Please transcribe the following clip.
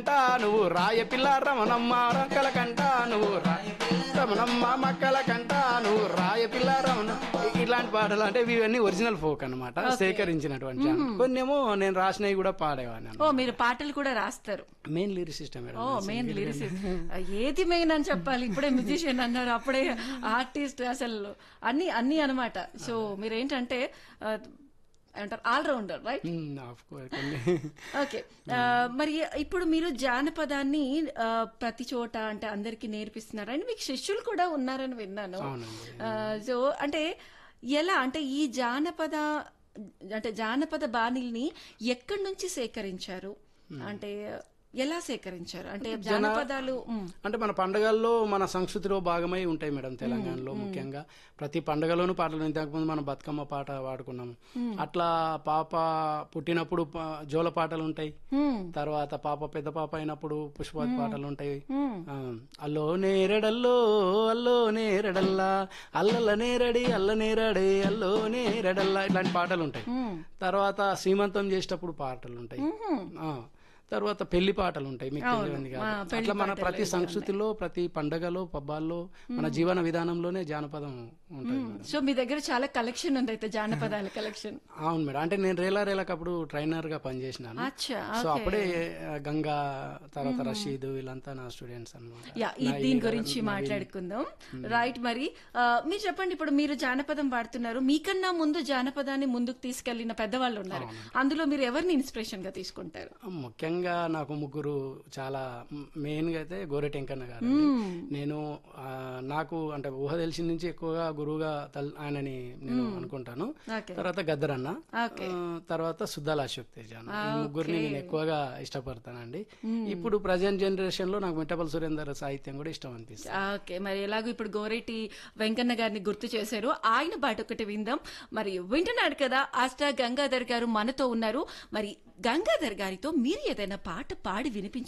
కంట నువ్వు రాయ పిల్ల రమణమ్మ రక్కల కంట నువ్వు రాయ రమణమ్మ మక్కల కంట నువ్వు రాయ పిల్ల రమణ ఇలాంటి పాటలు అంటే ఇవన్నీ ఒరిజినల్ ఫోక్ అన్నమాట సేకరించినటువంటి కొన్నేమో నేను రాసినవి కూడా పాడేవాడిని ఓ మీరు పాటలు కూడా రాస్తారు మెయిన్ లిరిసిస్ట్ మేడం ఓ మెయిన్ లిరిక్స్ ఏది మెయిన్ అని చెప్పాలి ఇప్పుడే మ్యూజిషియన్ అన్నారు అప్పుడే ఆర్టిస్ట్ అసలు అన్ని అన్ని అనమాట సో మీరేంటంటే ఆ, ఏమంటారు ఆల్రౌండర్ రైట్ ఆఫ్ కోర్స్ కొన్ని ఓకే ఆ, మరి ఇప్పుడు మీరు జానపదాన్ని ఆ, ప్రతి చోట అంటే అందరికి నేర్పిస్తున్నారు అండ్ మీకు శిష్యులు కూడా ఉన్నారని విన్నాను అవునండి. ఆ, సో అంటే ఎలా అంటే ఈ జానపద అంటే జానపద బాణిల్ని ఎక్కడి నుంచి సేకరించారు అంటే ఎలా సేకరించారు అంటే జానపదాలు ఉమ్, అంటే మన పండగల్లో మన సంస్కృతిలో భాగమై ఉంటాయి మేడం తెలంగాణలో ముఖ్యంగా ప్రతి పండగలోనూ పాటలు ఇంతకుముందు మనం బతుకమ్మ పాట వాడుకున్నాము అట్లా పాప పుట్టినప్పుడు ప- జోల పాటలు ఉంటాయి ఉమ్, తర్వాత పాప పెద్ద పాప అయినప్పుడు పుష్పవతి పాటలు ఉంటాయి ఉమ్. ఆ, అల్లో నేరడల్లో అల్లో నేరడల్లా అల్లల నేరడి అల్ల నేరడే అల్లో నేరడల్లా ఇట్లాంటి పాటలు ఉంటాయి ఉమ్. తర్వాత శ్రీమంతం చేసేటప్పుడు పాటలు ఉంటాయి ఉహుం. ఆ, తర్వాత పెళ్లి పాటలు ఉంటాయి మీకు తెలియదు కాదు ఆ, పెళ్లి అట్లా మన పాటలు ప్రతి ఇవి సంస్కృతిలో ప్రతి పండగలో పబ్బాల్లో మన జీవన విధానంలోనే జానపదం ఉంటుంది మేడం. సో మీ దగ్గర చాలా కలెక్షన్ ఉంది అయితే జానపదాల కలెక్షన్ అవును మేడం అంటే నేను రేలా రేలకు అప్పుడు ట్రైనర్ గా పనిచేసినాను అచ్చా సో అప్పుడే ఆ, గంగా తర్వాత రషీద్ వీళ్ళంతా నా స్టూడెంట్స్ అనమాట యా ఈ దీని గురించి మాట్లాడుకుందాం రైట్ మరి ఆ, మీరు చెప్పండి ఇప్పుడు మీరు జానపదం పాడుతున్నారు మీకన్నా ముందు జానపదాన్ని ముందుకు తీసుకెళ్లిన పెద్దవాళ్ళు ఉన్నారు అందులో మీరు ఎవరిని ఇన్స్పిరేషన్ గా తీసుకుంటారు ముఖ్యంగా నాకు ముగ్గురు చాలా మెయిన్ గా అయితే గోరెటెంకన్న గారు నేను ఆ, నాకు అంటే ఊహ తెలిసిన నుంచి ఎక్కువగా గురువుగా తల్- ఆయనని నేను అనుకుంటాను ఓకే తర్వాత గద్దరన్న ఓకే. ఆ, తర్వాత సుద్దాల అశోక్ తేజ అన్న. ఈ ముగ్గురిని నేను ఎక్కువగా ఇష్టపడతానండి ఇప్పుడు ప్రజెంట్ జనరేషన్ లో నాకు మిట్టపల్ సురేందర్ సాహిత్యం కూడా ఇష్టం అనిపిస్తుంది ఓకే మరి ఎలాగో ఇప్పుడు గోరెటి వెంకన్న గారిని గుర్తు చేశారు ఆయన పాట ఒకటి విందాం మరి వింటున్నాడు కదా ఆస్టా గంగాధర్ గారు మనతో ఉన్నారు మరి గంగాధర్ గారితో మీరు ఏదైనా పాట పాడి వినిపించ